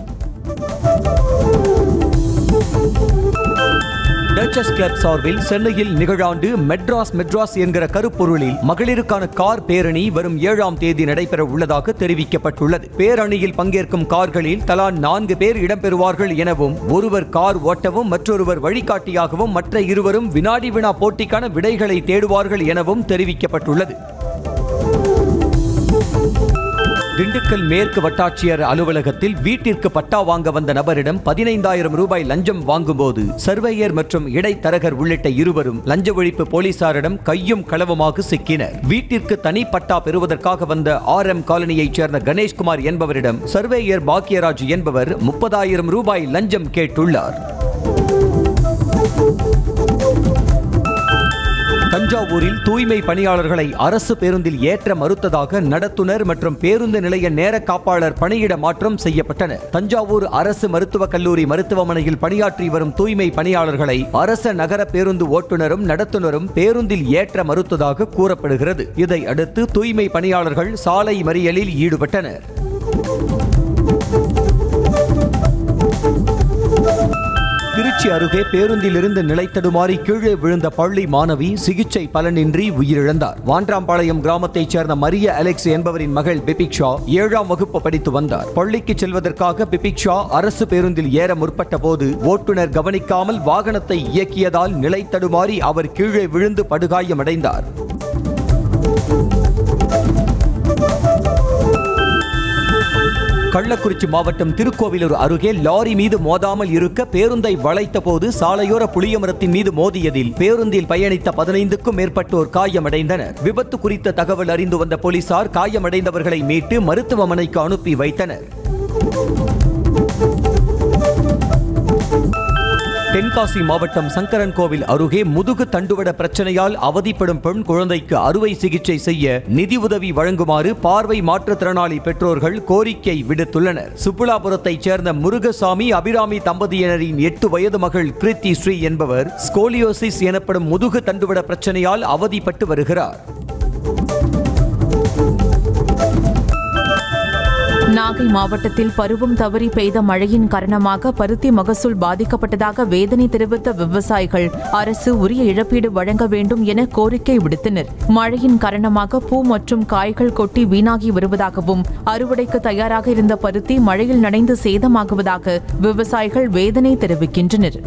டச்சஸ் கிளப் சார்பில் சென்னையில் நிகழாண்டு மெட்ராஸ் மெட்ராஸ் என்கிற கருப்பொருளில் மகளிருக்கான கார் பேரணி வரும் ஏழாம் தேதி நடைபெற உள்ளதாக தெரிவிக்கப்பட்டுள்ளது பேரணியில் பங்கேற்கும் கார்களில் தலா நான்கு பேர் இடம்பெறுவார்கள் எனவும் ஒருவர் கார் ஓட்டவும் மற்றொருவர் வழிகாட்டியாகவும் மற்ற இருவரும் வினாடி வினா போட்டிக்கான விடைகளை தேடுவார்கள் எனவும் தெரிவிக்கப்பட்டுள்ளது திண்டுக்கல் மேற்கு வட்டாட்சியர் அலுவலகத்தில் வீட்டிற்கு பட்டா வாங்க வந்த நபரிடம் பதினைந்தாயிரம் ரூபாய் லஞ்சம் வாங்கும்போது சர்வேயர் மற்றும் இடைத்தரகர் உள்ளிட்ட இருவரும் லஞ்ச ஒழிப்பு போலீசாரிடம் கையும் களவுமாக சிக்கினர் வீட்டிற்கு தனி பட்டா பெறுவதற்காக வந்த ஆர் எம் காலனியைச் சேர்ந்த கணேஷ்குமார் என்பவரிடம் சர்வேயர் பாக்கியராஜ் என்பவர் முப்பதாயிரம் ரூபாய் லஞ்சம் கேட்டுள்ளார் தஞ்சாவூரில் தூய்மை பணியாளர்களை அரசு பேருந்தில் ஏற்ற மறுத்ததாக நடத்துனர் மற்றும் பேருந்து நிலைய நேர காப்பாளர் பணியிட மாற்றம் செய்யப்பட்டனர் தஞ்சாவூர் அரசு மருத்துவக் கல்லூரி மருத்துவமனையில் பணியாற்றி வரும் தூய்மை பணியாளர்களை அரச நகர பேருந்து ஓட்டுநரும் நடத்துனரும் பேருந்தில் ஏற்ற மறுத்ததாக கூறப்படுகிறது இதை அடுத்து தூய்மை பணியாளர்கள் சாலை மறியலில் ஈடுபட்டனர் திருச்சி அருகே பேருந்திலிருந்து நிலைத்தடுமாறி கீழே விழுந்த பள்ளி மாணவி சிகிச்சை பலனின்றி உயிரிழந்தார் வான்றாம்பாளையம் கிராமத்தைச் சேர்ந்த மரிய அலெக்ஸ் என்பவரின் மகள் பிபிக்ஷா ஏழாம் வகுப்பு படித்து வந்தார் பள்ளிக்கு செல்வதற்காக பிபிக்ஷா அரசு பேருந்தில் ஏற முற்பட்ட போது ஓட்டுநர் கவனிக்காமல் வாகனத்தை இயக்கியதால் நிலைத்தடுமாறி அவர் கீழே விழுந்து படுகாயமடைந்தார் கள்ளக்குறிச்சி மாவட்டம் திருக்கோவிலூர் அருகே லாரி மீது மோதாமல் இருக்க பேருந்தை வளைத்த போது சாலையோர புளியமரத்தின் மீது மோதியதில் பேருந்தில் பயணித்த பதினைந்துக்கும் மேற்பட்டோர் காயமடைந்தனர் விபத்து குறித்த தகவல் அறிந்து வந்த போலீசார் காயமடைந்தவர்களை மீட்டு மருத்துவமனைக்கு அனுப்பி வைத்தனர் தென்காசி மாவட்டம் சங்கரன் கோவில் அருகே முதுகு தண்டுவட பிரச்சனையால் அவதிப்படும் பெண் குழந்தைக்கு அறுவை சிகிச்சை செய்ய நிதி உதவி வழங்குமாறு பார்வை மாற்றுத்திறனாளி பெற்றோர்கள் கோரிக்கை விடுத்துள்ளனர் சுப்புலாபுரத்தைச் சேர்ந்த முருகசாமி அபிராமி தம்பதியினரின் எட்டு வயது மகள் கிருத்தி ஸ்ரீ என்பவர் ஸ்கோலியோசிஸ் எனப்படும் முதுகு தண்டுவட பிரச்சனையால் அவதிப்பட்டு வருகிறார் நாகை மாவட்டத்தில் பருவம் தவறி பெய்த மழையின் காரணமாக பருத்தி மகசூல் பாதிக்கப்பட்டதாக வேதனை தெரிவித்த விவசாயிகள் அரசு உரிய இழப்பீடு வழங்க வேண்டும் என கோரிக்கை விடுத்தனர் மழையின் காரணமாக பூ மற்றும் காய்கள் கொட்டி வீணாகி வருவதாகவும் அறுவடைக்கு தயாராக இருந்த பருத்தி மழையில் நனைந்து சேதமாகுவதாக விவசாயிகள் வேதனை தெரிவிக்கின்றனர்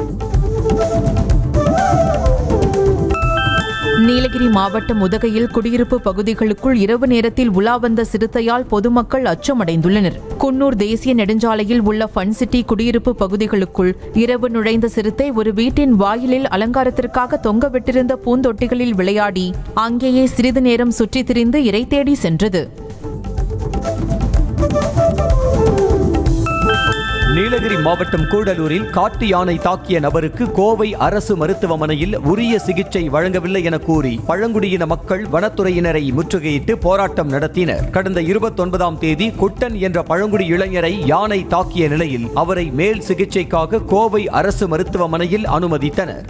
நீலகிரி மாவட்டம் உதகையில் குடியிருப்பு பகுதிகளுக்குள் இரவு நேரத்தில் உலா வந்த சிறுத்தையால் பொதுமக்கள் அச்சமடைந்துள்ளனர் குன்னூர் தேசிய நெடுஞ்சாலையில் உள்ள ஃபன் சிட்டி குடியிருப்பு பகுதிகளுக்குள் இரவு நுழைந்த சிறுத்தை ஒரு வீட்டின் வாயிலில் அலங்காரத்திற்காக தொங்கவிட்டிருந்த பூந்தொட்டிகளில் விளையாடி அங்கேயே சிறிது நேரம் சுற்றித் திரிந்து இரை தேடி சென்றது நீலகிரி மாவட்டம் கூடலூரில் காட்டு யானை தாக்கிய நபருக்கு கோவை அரசு மருத்துவமனையில் உரிய சிகிச்சை வழங்கவில்லை என கூறி பழங்குடியின மக்கள் வனத்துறையினரை முற்றுகையிட்டு போராட்டம் நடத்தினர் கடந்த இருபத்தொன்பதாம் தேதி குட்டன் என்ற பழங்குடி இளைஞரை யானை தாக்கிய நிலையில் அவரை மேல் சிகிச்சைக்காக கோவை அரசு மருத்துவமனையில் அனுமதித்தனர்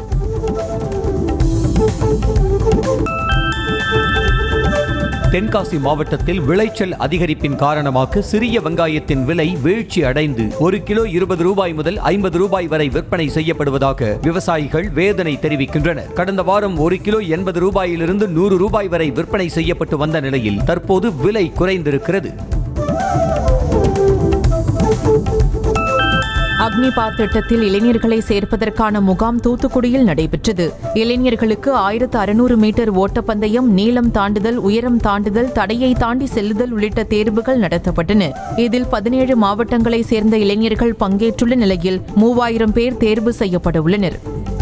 தென்காசி மாவட்டத்தில் விளைச்சல் அதிகரிப்பின் காரணமாக சிறிய வெங்காயத்தின் விலை வீழ்ச்சி அடைந்து ஒரு கிலோ இருபது ரூபாய் முதல் ஐம்பது ரூபாய் வரை விற்பனை செய்யப்படுவதாக விவசாயிகள் வேதனை தெரிவிக்கின்றனர் கடந்த வாரம் ஒரு கிலோ எண்பது ரூபாயிலிருந்து நூறு ரூபாய் வரை விற்பனை செய்யப்பட்டு வந்த நிலையில் தற்போது விலை குறைந்திருக்கிறது அக்னிபாத் திட்டத்தில் இளைஞர்களை சேர்ப்பதற்கான முகாம் தூத்துக்குடியில் நடைபெற்றது இளைஞர்களுக்கு ஆயிரத்து அறுநூறு மீட்டர் ஓட்டப்பந்தயம் நீளம் தாண்டுதல் உயரம் தாண்டுதல் தடையை தாண்டி செல்லுதல் உள்ளிட்ட தேர்வுகள் நடத்தப்பட்டன இதில் பதினேழு மாவட்டங்களை சேர்ந்த இளைஞர்கள் பங்கேற்றுள்ள நிலையில் மூவாயிரம் பேர் தேர்வு செய்யப்பட உள்ளனர்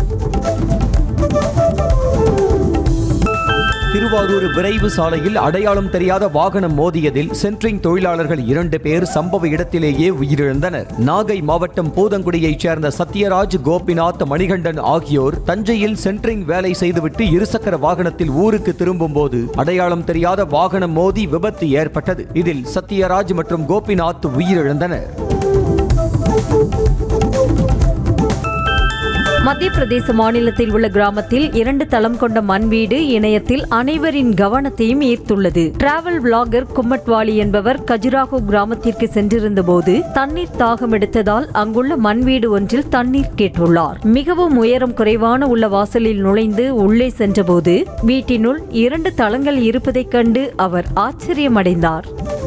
திருவாரூர் விரைவு சாலையில் அடையாளம் தெரியாத வாகனம் மோதியதில் சென்ட்ரிங் தொழிலாளர்கள் இரண்டு பேர் சம்பவ இடத்திலேயே உயிரிழந்தனர் நாகை மாவட்டம் பூதங்குடியைச் சேர்ந்த சத்யராஜ் கோபிநாத் மணிகண்டன் ஆகியோர் தஞ்சையில் சென்ட்ரிங் வேலை செய்துவிட்டு இருசக்கர வாகனத்தில் ஊருக்கு திரும்பும்போது அடையாளம் தெரியாத வாகனம் மோதி விபத்து ஏற்பட்டது இதில் சத்யராஜ் மற்றும் கோபிநாத் உயிரிழந்தனர் மத்திய பிரதேச மாநிலத்தில் உள்ள கிராமத்தில் இரண்டு தளம் கொண்ட மண் வீடு இணையத்தில் அனைவரின் கவனத்தையும் ஈர்த்துள்ளது டிராவல் விளாகர் கும்மட்வாலி என்பவர் கஜுராஹோ கிராமத்திற்கு சென்றிருந்த போது தண்ணீர் தாகம் எடுத்ததால் அங்குள்ள மண் வீடு ஒன்றில் தண்ணீர் கேட்டுள்ளார் மிகவும் உயரம் குறைவான உள்ள வாசலில் நுழைந்து உள்ளே சென்றபோது வீட்டினுள் இரண்டு தளங்கள் இருப்பதைக் கண்டு அவர் ஆச்சரியமடைந்தார்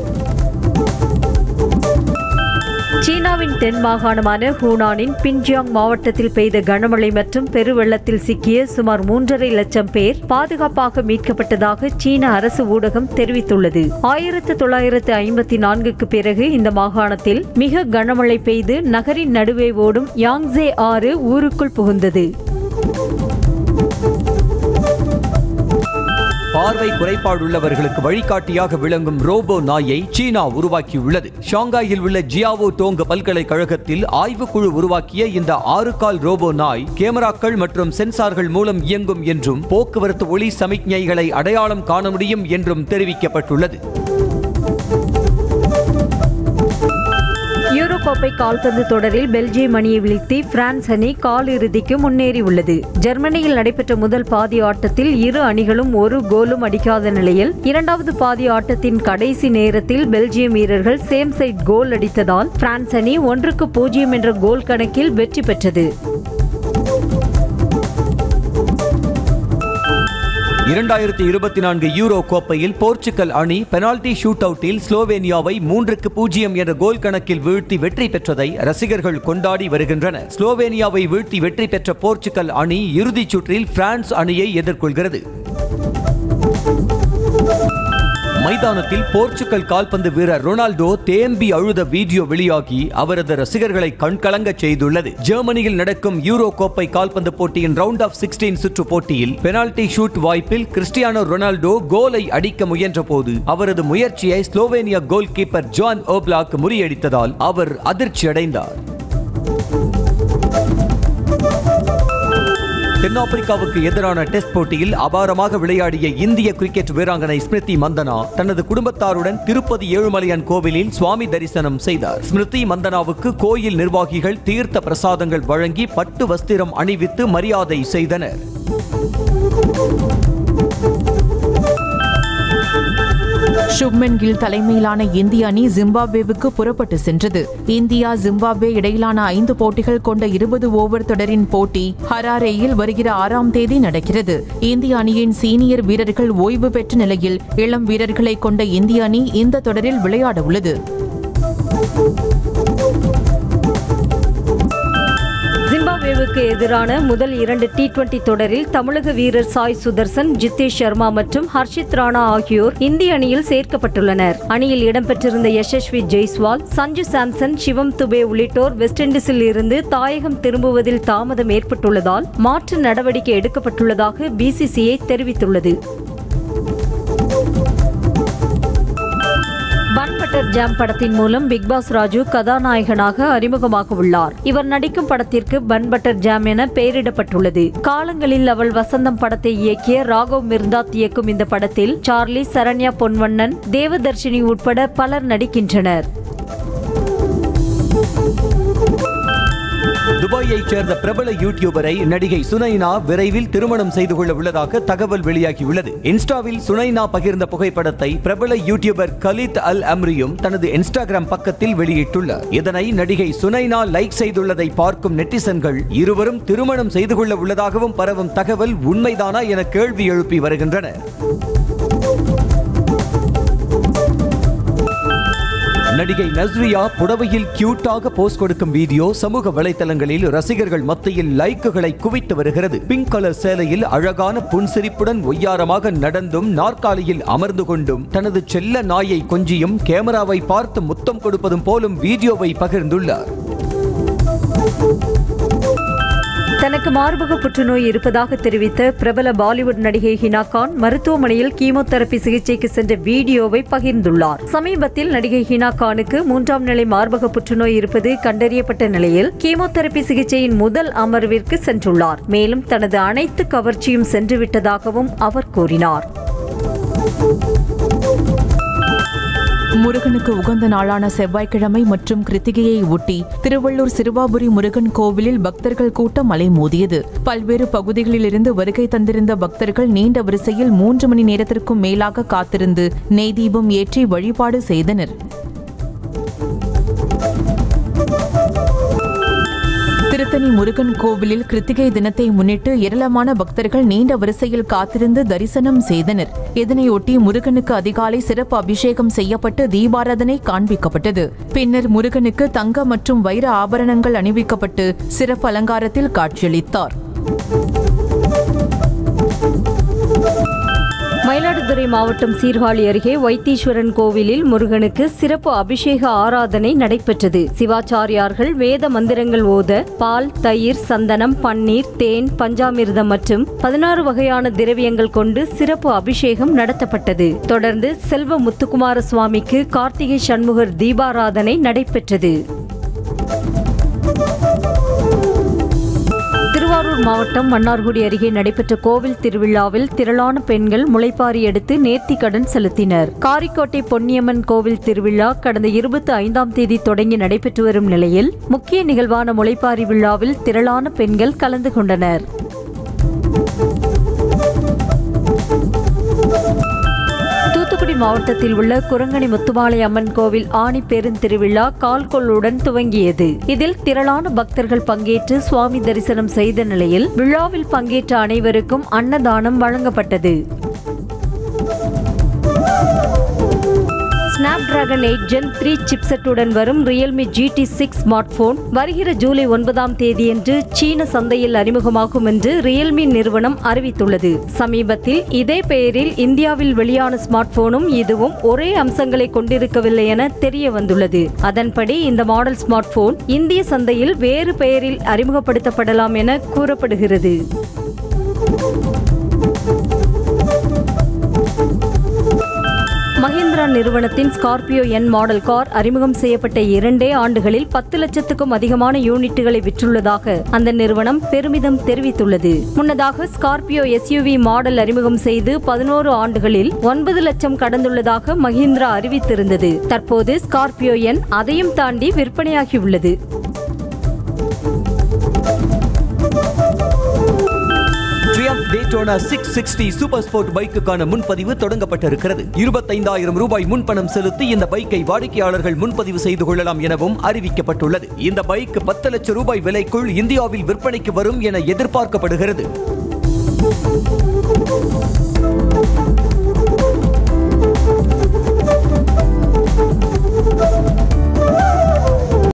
சீனாவின் தென் மாகாணமான ஹூனானின் பின்ஜியாங் மாவட்டத்தில் பெய்த கனமழை மற்றும் பெருவெள்ளத்தில் சிக்கிய சுமார் மூன்றரை லட்சம் பேர் பாதுகாப்பாக மீட்கப்பட்டதாக சீன அரசு ஊடகம் தெரிவித்துள்ளது ஆயிரத்து தொள்ளாயிரத்து ஐம்பத்தி நான்குக்கு பிறகு இந்த மாகாணத்தில் மிக கனமழை பெய்து நகரின் நடுவே ஓடும் யாங்ஸே ஆறு ஊருக்குள் புகுந்தது பார்வை குறைபாடுள்ளவர்களுக்கு வழிகாட்டியாக விளங்கும் ரோபோ நாயை சீனா உருவாக்கியுள்ளது ஷாங்காயில் உள்ள ஜியாவோ டோங் பல்கலைக்கழகத்தில் ஆய்வுக்குழு உருவாக்கிய இந்த ஆறு கால் ரோபோ நாய் கேமராக்கள் மற்றும் சென்சார்கள் மூலம் இயங்கும் என்றும் போக்குவரத்து ஒளி சமிக்ஞைகளை அடையாளம் காண முடியும் என்றும் தெரிவிக்கப்பட்டுள்ளது யூரோ கோப்பை கால்பந்து தொடரில் பெல்ஜியம் அணியை வீழ்த்தி பிரான்ஸ் அணி காலிறுதிக்கு முன்னேறியுள்ளது ஜெர்மனியில் நடைபெற்ற முதல் பாதி ஆட்டத்தில் இரு அணிகளும் ஒரு கோலும் அடிக்காத நிலையில் இரண்டாவது பாதி ஆட்டத்தின் கடைசி நேரத்தில் பெல்ஜியம் வீரர்கள் சேம் சைட் கோல் அடித்ததால் பிரான்ஸ் அணி ஒன்றுக்கு பூஜ்ஜியம் என்ற கோல் கணக்கில் வெற்றி பெற்றது இரண்டாயிரத்தி இருபத்தி நான்கு யூரோ கோப்பையில் போர்ச்சுகல் அணி பெனால்டி ஷூட் அவுட்டில் ஸ்லோவேனியாவை மூன்றுக்கு பூஜ்ஜியம் என்ற கோல் கணக்கில் வீழ்த்தி வெற்றி பெற்றதை ரசிகர்கள் கொண்டாடி வருகின்றனர் ஸ்லோவேனியாவை வீழ்த்தி வெற்றி பெற்ற போர்ச்சுகல் அணி இறுதிச் சுற்றில் பிரான்ஸ் அணியை எதிர்கொள்கிறது மைதானத்தில் போர்ச்சுகல் கால்பந்து வீரர் ரொனால்டோ தேம்பி அழுத வீடியோ வெளியாகி அவரது ரசிகர்களை கண்கலங்கச் செய்துள்ளது ஜெர்மனியில் நடக்கும் யூரோ கோப்பை கால்பந்து போட்டியின் ரவுண்ட் ஆஃப் சிக்ஸ்டீன் சுற்று போட்டியில் பெனால்டி ஷூட் வாய்ப்பில் கிறிஸ்டியானோ ரொனால்டோ கோலை அடிக்க முயன்றபோது அவரது முயற்சியை Slovenia goalkeeper Jan Oblak முறியடித்ததால் அவர் அதிர்ச்சியடைந்தார் தென்னாப்பிரிக்காவுக்கு எதிரான டெஸ்ட் போட்டியில் அபாரமாக விளையாடிய இந்திய கிரிக்கெட் வீராங்கனை ஸ்மிருதி மந்தனா தனது குடும்பத்தாருடன் திருப்பதி ஏழுமலையான் கோவிலில் சுவாமி தரிசனம் செய்தார் ஸ்மிருதி மந்தனாவுக்கு கோயில் நிர்வாகிகள் தீர்த்த பிரசாதங்கள் வழங்கி பட்டு வஸ்திரம் அணிவித்து மரியாதை செய்தனர் சுப்மன் கில் தலைமையிலான இந்திய அணி ஜிம்பாப்வேவுக்கு புறப்பட்டு சென்றது இந்தியா ஜிம்பாப்வே இடையிலான ஐந்து போட்டிகள் கொண்ட இருபது ஓவர் தொடரின் போட்டி ஹராரேயில் வருகிற ஆறாம் தேதி நடக்கிறது இந்திய அணியின் சீனியர் வீரர்கள் ஓய்வு பெற்ற நிலையில் இளம் வீரர்களை கொண்ட இந்திய அணி இந்த தொடரில் விளையாட உள்ளது ஜிம்பாப்வேவுக்கு எதிரான முதல் இரண்டு டி டுவெண்டி தொடரில் தமிழக வீரர் சாய் சுதர்சன் ஜித்தேஷ் சர்மா மற்றும் ஹர்ஷித் ராணா ஆகியோர் இந்திய அணியில் சேர்க்கப்பட்டுள்ளனர் அணியில் இடம்பெற்றிருந்த யசஸ்வி ஜெய்ஸ்வால் சஞ்சு சாம்சன் சிவம் துபே உள்ளிட்டோர் வெஸ்ட் இண்டீஸில் இருந்து தாயகம் திரும்புவதில் தாமதம் ஏற்பட்டுள்ளதால் மாற்று நடவடிக்கை எடுக்கப்பட்டுள்ளதாக பிசிசிஐ தெரிவித்துள்ளது பன் பட்டர் ஜாம் படத்தின் மூலம் பிக் பாஸ் ராஜு கதாநாயகனாக அறிமுகமாக உள்ளார் இவர் நடிக்கும் படத்திற்கு பன் பட்டர் ஜாம் என பெயரிடப்பட்டுள்ளது காலங்களில் அவள் வசந்தம் படத்தை இயக்கிய ராகவ் மிர்தாத் இயக்கும் இந்த படத்தில் சார்லி சரண்யா பொன்வண்ணன் தேவதர்ஷினி உட்பட பலர் நடிக்கின்றனர் துபாயைச் சேர்ந்த பிரபல யூடியூபரை நடிகை சுனைனா விரைவில் திருமணம் செய்து கொள்ள உள்ளதாக தகவல் வெளியாகியுள்ளது இன்ஸ்டாவில் சுனைனா பகிர்ந்த புகைப்படத்தை பிரபல யூடியூபர் கலித் அல் அம்ரியும் தனது இன்ஸ்டாகிராம் பக்கத்தில் வெளியிட்டுள்ளார் இதனை நடிகை சுனைனா லைக் செய்துள்ளதை பார்க்கும் நெட்டிசன்கள் இருவரும் திருமணம் செய்து கொள்ள உள்ளதாகவும் பரவும் தகவல் உண்மைதானா என கேள்வி எழுப்பி வருகின்றனர் நடிகை நஸ்ரியா புடவையில் கியூட்டாக போஸ் கொடுக்கும் வீடியோ சமூக வலைதளங்களில் ரசிகர்கள் மத்தியில் லைக்குகளை குவித்து வருகிறது பிங்க் கலர் சேலையில் அழகான புன்சிரிப்புடன் ஒய்யாரமாக நடந்தும் நாற்காலியில் அமர்ந்து கொண்டும் தனது செல்ல நாயை கொஞ்சியும் கேமராவை பார்த்து முத்தம் கொடுப்பதும் போலும் வீடியோவை பகிர்ந்துள்ளார் தனக்கு மார்பக புற்றுநோய் இருப்பதாக தெரிவித்த பிரபல பாலிவுட் நடிகை ஹினா கான் மருத்துவமனையில் கீமோதெரபி சிகிச்சைக்கு சென்ற வீடியோவை பகிர்ந்துள்ளார் சமீபத்தில் நடிகை ஹினா கானுக்கு மூன்றாம் நிலை மார்பக புற்றுநோய் இருப்பது கண்டறியப்பட்ட நிலையில் கீமோதெரபி சிகிச்சையின் முதல் அமர்விற்கு சென்றுள்ளார் மேலும் தனது அனைத்து கவர்ச்சியும் சென்றுவிட்டதாகவும் அவர் கூறினார் முருகனுக்கு உகந்த நாளான செவ்வாய்க்கிழமை மற்றும் கிருத்திகையை ஒட்டி திருவள்ளூர் சிறுவாபுரி முருகன் கோவிலில் பக்தர்கள் கூட்டம் அலைமோதியது பல்வேறு பகுதிகளிலிருந்து வருகை தந்திருந்த பக்தர்கள் நீண்ட வரிசையில் மூன்று மணி நேரத்திற்கும் மேலாக காத்திருந்து நெய் தீபம் ஏற்றி வழிபாடு செய்தனர் திருத்தணி முருகன் கோவிலில் கிருத்திகை தினத்தை முன்னிட்டு ஏராளமான பக்தர்கள் நீண்ட வரிசையில் காத்திருந்து தரிசனம் செய்தனர் இதனையொட்டி முருகனுக்கு அதிகாலை சிறப்பு அபிஷேகம் செய்யப்பட்டு தீபாராதனை காண்பிக்கப்பட்டது பின்னர் முருகனுக்கு தங்க மற்றும் வைர ஆபரணங்கள் அணிவிக்கப்பட்டு சிறப்பு அலங்காரத்தில் காட்சியளித்தார் மயிலாடுதுறை மாவட்டம் சீர்காழி அருகே வைத்தீஸ்வரன் கோவிலில் முருகனுக்கு சிறப்பு அபிஷேக ஆராதனை நடைபெற்றது சிவாச்சாரியார்கள் வேத மந்திரங்கள் ஓத பால் தயிர் சந்தனம் பன்னீர் தேன் பஞ்சாமிர்தம் மற்றும் பதினாறு வகையான திரவியங்கள் கொண்டு சிறப்பு அபிஷேகம் நடத்தப்பட்டது தொடர்ந்து செல்வ முத்துக்குமார சுவாமிக்கு கார்த்திகை சண்முகர் தீபாராதனை நடைபெற்றது திருவாரூர் மாவட்டம் மன்னார்குடி அருகே நடைபெற்ற கோவில் திருவிழாவில் திரளான பெண்கள் முளைப்பாரி எடுத்து நேர்த்தி கடன் செலுத்தினர் காரிக்கோட்டை பொன்னியம்மன் கோவில் திருவிழா கடந்த இருபத்தி ஐந்தாம் தேதி தொடங்கி நடைபெற்று வரும் நிலையில் முக்கிய நிகழ்வான முளைப்பாரி விழாவில் திரளான பெண்கள் கலந்து கொண்டனர் தூத்துக்குடி மாவட்டத்தில் உள்ள குரங்கணி முத்துமாலை அம்மன் கோவில் ஆணி பெருந்திருவிழா கால்கொள்ளுடன் துவங்கியது இதில் திரளான பக்தர்கள் பங்கேற்று சுவாமி தரிசனம் செய்த நிலையில் விழாவில் பங்கேற்ற அனைவருக்கும் அன்னதானம் வழங்கப்பட்டது snapdragon eight gen three சிப்செட்டுடன் வரும் Realme GT six smartphone வருகிற ஜூலை ஒன்பதாம் தேதியன்று சீன சந்தையில் அறிமுகமாகும் என்று ரியல்மி நிறுவனம் அறிவித்துள்ளது சமீபத்தில் இதே பெயரில் இந்தியாவில் வெளியான ஸ்மார்ட் போனும் இதுவும் ஒரே அம்சங்களை கொண்டிருக்கவில்லை என தெரிய வந்துள்ளது அதன்படி இந்த மாடல் ஸ்மார்ட் போன் இந்திய சந்தையில் வேறு பெயரில் அறிமுகப்படுத்தப்படலாம் என கூறப்படுகிறது மஹிந்திரா நிறுவனத்தின் ஸ்கார்பியோ என் மாடல் கார் அறிமுகம் செய்யப்பட்ட இரண்டே ஆண்டுகளில் பத்து லட்சத்துக்கும் அதிகமான யூனிட்டுகளை விற்றுள்ளதாக அந்த நிறுவனம் பெருமிதம் தெரிவித்துள்ளது முன்னதாக ஸ்கார்பியோ எஸ்யூவி மாடல் அறிமுகம் செய்து பதினோரு ஆண்டுகளில் ஒன்பது லட்சம் கடந்துள்ளதாக மஹிந்திரா அறிவித்திருந்தது தற்போது ஸ்கார்பியோ என் அதையும் தாண்டி விற்பனையாகியுள்ளது Triumph Daytona six sixty super sport பைக்குக்கான முன்பதிவு தொடங்கப்பட்டிருக்கிறது இருபத்தைந்தாயிரம் ரூபாய் முன்பணம் செலுத்தி இந்த பைக்கை வாடிக்கையாளர்கள் முன்பதிவு செய்து கொள்ளலாம் எனவும் அறிவிக்கப்பட்டுள்ளது இந்த பைக் பத்து லட்சம் ரூபாய் விலைக்குள் இந்தியாவில் விற்பனைக்கு வரும் என எதிர்பார்க்கப்படுகிறது